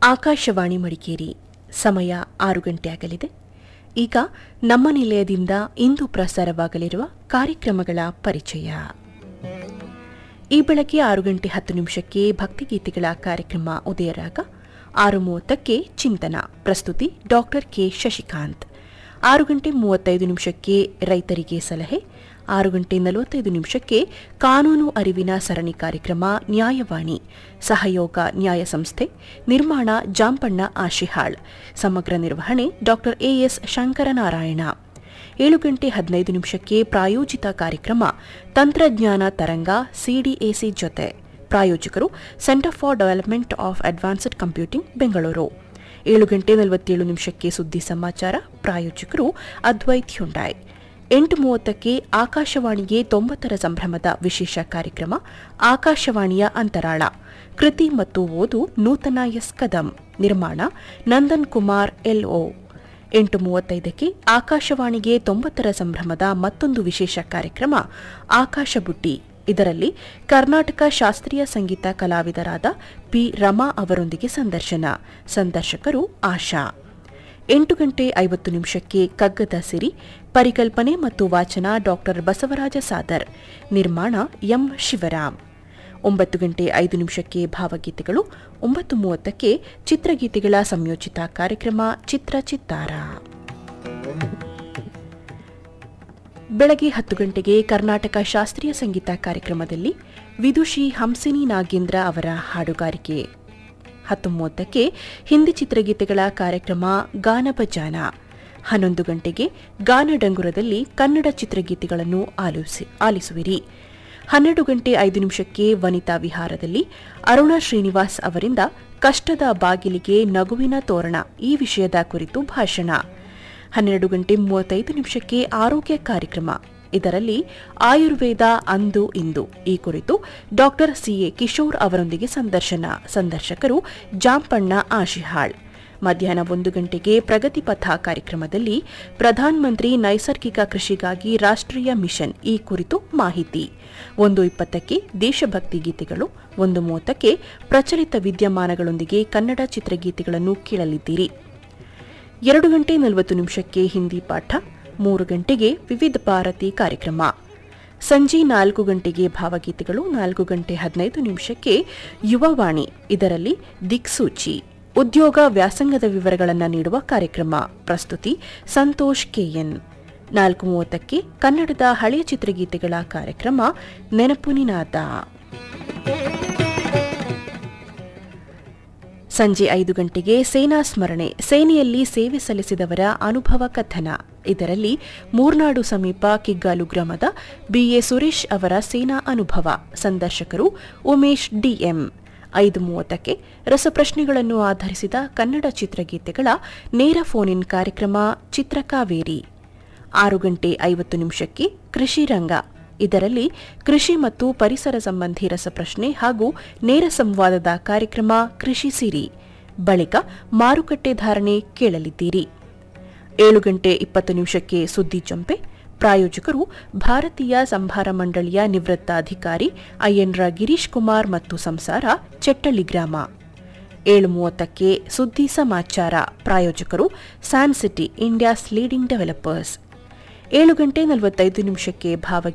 ಆಕಾಶವಾಣಿ ಮಡಿಕೇರಿ ಸಮಯ ಆರು ಗಂಟೆ ಆಗಲಿದೆ ಈಗ ನಮ್ಮ ನಿಲಯದಿಂದ ಇಂದು ಪ್ರಸಾರವಾಗಲಿರುವ ಕಾರ್ಯಕ್ರಮಗಳ ಪರಿಚಯ ಈ ಬೆಳಗ್ಗೆ ಆರು ಗಂಟೆ ಹತ್ತು ನಿಮಿಷಕ್ಕೆ ಭಕ್ತಿಗೀತೆಗಳ ಕಾರ್ಯಕ್ರಮ ಉದಯರಾಗ ಆರು ಮೂವತ್ತಕ್ಕೆ ಚಿಂತನ ಪ್ರಸ್ತುತಿ ಡಾಕ್ಟರ್ ಕೆ ಶಶಿಕಾಂತ್ ಆರು ಗಂಟೆ ಮೂವತ್ತೈದು ನಿಮಿಷಕ್ಕೆ ರೈತರಿಗೆ ಸಲಹೆ ಆರು ಗಂಟೆ ನಲವತ್ತೈದು ನಿಮಿಷಕ್ಕೆ ಕಾನೂನು ಅರಿವಿನ ಸರಣಿ ಕಾರ್ಯಕ್ರಮ ನ್ಯಾಯವಾಣಿ ಸಹಯೋಗ ನ್ಯಾಯ ಸಂಸ್ಥೆ ನಿರ್ಮಾಣ ಜಾಂಪಣ್ಣ ಆಶಿಹಾಳ್ ಸಮಗ್ರ ನಿರ್ವಹಣೆ ಡಾಕ್ಟರ್ ಎಎಸ್ ಶಂಕರನಾರಾಯಣ ಏಳು ಗಂಟೆ ಹದಿನೈದು ನಿಮಿಷಕ್ಕೆ ಪ್ರಾಯೋಜಿತ ಕಾರ್ಯಕ್ರಮ ತಂತ್ರಜ್ಞಾನ ತರಂಗ ಸಿಡಿಎಸಿ ಜೊತೆ ಪ್ರಾಯೋಜಕರು centre for development of advanced computing Bengaluru ಏಳು ಗಂಟೆ ನಲವತ್ತೇಳು ನಿಮಿಷಕ್ಕೆ ಸುದ್ದಿ ಸಮಾಚಾರ ಪ್ರಾಯೋಜಕರು ಅದ್ವೈತ್ ಹ್ಯುಂಡಾಯ್ ಎಂಟು ಮೂವತ್ತಕ್ಕೆ ಆಕಾಶವಾಣಿಗೆ ತೊಂಬತ್ತರ ಸಂಭ್ರಮದ ವಿಶೇಷ ಕಾರ್ಯಕ್ರಮ ಆಕಾಶವಾಣಿಯ ಅಂತರಾಳ ಕೃತಿ ಮತ್ತು ಓದು ನೂತನ ಎಸ್ ಕದಂ ನಿರ್ಮಾಣ ನಂದನ್ ಕುಮಾರ್ ಎಲ್ಒ ಎಂಟು ಮೂವತ್ತೈದಕ್ಕೆ ಆಕಾಶವಾಣಿಗೆ ತೊಂಬತ್ತರ ಸಂಭ್ರಮದ ಮತ್ತೊಂದು ವಿಶೇಷ ಕಾರ್ಯಕ್ರಮ ಆಕಾಶಬುಟ್ಟಿ ಇದರಲ್ಲಿ ಕರ್ನಾಟಕ ಶಾಸ್ತ್ರೀಯ ಸಂಗೀತ ಕಲಾವಿದರಾದ ಪಿ ರಮಾ ಅವರೊಂದಿಗೆ ಸಂದರ್ಶನ ಸಂದರ್ಶಕರು ಆಶಾ ಎಂಟು ಗಂಟೆ ಐವತ್ತು ನಿಮಿಷಕ್ಕೆ ಕಗ್ಗದ ಸಿರಿ ಪರಿಕಲ್ಪನೆ ಮತ್ತು ವಾಚನ ಡಾಕ್ಟರ್ ಬಸವರಾಜ ಸಾದರ್ ನಿರ್ಮಾಣ ಎಂ ಶಿವರಾಮ್ ಒಂಬತ್ತು ಗಂಟೆ ಐದು ನಿಮಿಷಕ್ಕೆ ಭಾವಗೀತೆಗಳು ಒಂಬತ್ತು ಮೂವತ್ತಕ್ಕೆ ಚಿತ್ರಗೀತೆಗಳ ಸಂಯೋಜಿತ ಕಾರ್ಯಕ್ರಮ ಚಿತ್ರ ಚಿತ್ತಾರ ಬೆಳಗ್ಗೆ ಹತ್ತು ಗಂಟೆಗೆ ಕರ್ನಾಟಕ ಶಾಸ್ತ್ರೀಯ ಸಂಗೀತ ಕಾರ್ಯಕ್ರಮದಲ್ಲಿ ವಿದುಷಿ ಹಂಸಿನಿ ನಾಗೇಂದ್ರ ಅವರ ಹಾಡುಗಾರಿಕೆ ಹತ್ತು ಮೂವತ್ತಕ್ಕೆ ಹಿಂದಿ ಚಿತ್ರಗೀತೆಗಳ ಕಾರ್ಯಕ್ರಮ ಗಾನಭಜಾನ ಹನ್ನೊಂದು ಗಂಟೆಗೆ ಗಾನಡಂಗುರದಲ್ಲಿ ಕನ್ನಡ ಚಿತ್ರಗೀತೆಗಳನ್ನು ಆಲಿಸಿ ಆಲಿಸುವಿರಿ ಹನ್ನೆರಡು ಗಂಟೆ ಐದು ನಿಮಿಷಕ್ಕೆ ವನಿತಾ ವಿಹಾರದಲ್ಲಿ ಅರುಣ ಶ್ರೀನಿವಾಸ್ ಅವರಿಂದ ಕಷ್ಟದ ಬಾಗಿಲಿಗೆ ನಗುವಿನ ತೋರಣ ಈ ವಿಷಯದ ಕುರಿತು ಭಾಷಣ ಹನ್ನೆರಡು ಗಂಟೆ ಮೂವತ್ತೈದು ನಿಮಿಷಕ್ಕೆ ಆರೋಗ್ಯ ಕಾರ್ಯಕ್ರಮ ಇದರಲ್ಲಿ ಆಯುರ್ವೇದ ಅಂದು ಇಂದು ಈ ಕುರಿತು ಡಾಕ್ಟರ್ ಸಿಎ ಕಿಶೋರ್ ಅವರೊಂದಿಗೆ ಸಂದರ್ಶನ ಸಂದರ್ಶಕರು ಜಾಂಪಣ್ಣ ಆಶಿಹಾಳ್ ಮಧ್ಯಾಹ್ನ ಒಂದು ಗಂಟೆಗೆ ಪ್ರಗತಿ ಪಥ ಕಾರ್ಯಕ್ರಮದಲ್ಲಿ ಪ್ರಧಾನಮಂತ್ರಿ ನೈಸರ್ಗಿಕ ಕೃಷಿಗಾಗಿ ರಾಷ್ಟ್ರೀಯ ಮಿಷನ್ ಈ ಕುರಿತು ಮಾಹಿತಿ ಒಂದು ಇಪ್ಪತ್ತಕ್ಕೆ ದೇಶಭಕ್ತಿ ಗೀತೆಗಳು ಒಂದು ಮೂವತ್ತಕ್ಕೆ ಪ್ರಚಲಿತ ವಿದ್ಯಮಾನಗಳೊಂದಿಗೆ ಕನ್ನಡ ಚಿತ್ರಗೀತೆಗಳನ್ನು ಕೇಳಲಿದ್ದೀರಿ ಎರಡು ಗಂಟೆ ನಲವತ್ತು ನಿಮಿಷಕ್ಕೆ ಹಿಂದಿ ಪಾಠ ಮೂರು ಗಂಟೆಗೆ ವಿವಿಧ ಭಾರತಿ ಕಾರ್ಯಕ್ರಮ ಸಂಜೆ ನಾಲ್ಕು ಗಂಟೆಗೆ ಭಾವಗೀತೆಗಳು ನಾಲ್ಕು ಗಂಟೆ ಹದಿನೈದು ನಿಮಿಷಕ್ಕೆ ಯುವವಾಣಿ ಇದರಲ್ಲಿ ದಿಕ್ಸೂಚಿ ಉದ್ಯೋಗ ವ್ಯಾಸಂಗದ ವಿವರಗಳನ್ನು ನೀಡುವ ಕಾರ್ಯಕ್ರಮ ಪ್ರಸ್ತುತಿ ಸಂತೋಷ್ ಕೆಎನ್ ನಾಲ್ಕು ಮೂವತ್ತಕ್ಕೆ ಕನ್ನಡದ ಹಳೆಯ ಚಿತ್ರಗೀತೆಗಳ ಕಾರ್ಯಕ್ರಮ ನೆನಪು ನಿನಾದ ಸಂಜೆ ಐದು ಗಂಟೆಗೆ ಸೇನಾ ಸ್ಮರಣೆ ಸೇನೆಯಲ್ಲಿ ಸೇವೆ ಸಲ್ಲಿಸಿದವರ ಅನುಭವ ಕಥನ ಇದರಲ್ಲಿ ಮೂರ್ನಾಡು ಸಮೀಪ ಕಿಗ್ಗಾಲು ಗ್ರಾಮದ ಬಿಎ ಸುರೇಶ್ ಅವರ ಸೇನಾ ಅನುಭವ ಸಂದರ್ಶಕರು ಉಮೇಶ್ ಡಿಎಂ ಐದು ಮೂವತ್ತಕ್ಕೆ ರಸಪ್ರಶ್ನೆಗಳನ್ನು ಆಧರಿಸಿದ ಕನ್ನಡ ಚಿತ್ರಗೀತೆಗಳ ನೇರ ಫೋನ್ ಇನ್ ಕಾರ್ಯಕ್ರಮ ಚಿತ್ರಕಾವೇರಿ ಆರು ಗಂಟೆ ಐವತ್ತು ನಿಮಿಷಕ್ಕೆ ಕೃಷಿ ರಂಗ ಇದರಲ್ಲಿ ಕೃಷಿ ಮತ್ತು ಪರಿಸರ ಸಂಬಂಧಿ ರಸಪ್ರಶ್ನೆ ಹಾಗೂ ನೇರ ಸಂವಾದದ ಕಾರ್ಯಕ್ರಮ ಕೃಷಿ ಸಿರಿ ಬಳಿಕ ಮಾರುಕಟ್ಟೆ ಧಾರಣೆ ಕೇಳಲಿದ್ದೀರಿ ಏಳು ಗಂಟೆ ಇಪ್ಪತ್ತು ನಿಮಿಷಕ್ಕೆ ಸುದ್ದಿ ಜಂಪೆ ಪ್ರಾಯೋಜಕರು ಭಾರತೀಯ ಸಂಭಾರ ಮಂಡಳಿಯ ನಿವೃತ್ತ ಅಧಿಕಾರಿ ಅಯ್ಯನ್ರ ಗಿರೀಶ್ ಕುಮಾರ್ ಮತ್ತು ಸಂಸಾರ ಚೆಟ್ಟಳ್ಳಿ ಗ್ರಾಮ ಏಳು ಮೂವತ್ತಕ್ಕೆ ಸುದ್ದಿ ಸಮಾಚಾರ ಪ್ರಾಯೋಜಕರು San City India's leading developers ಏಳು ಗಂಟೆ ನಲವತ್ತೈದು ನಿಮಿಷಕ್ಕೆ ಭಾವ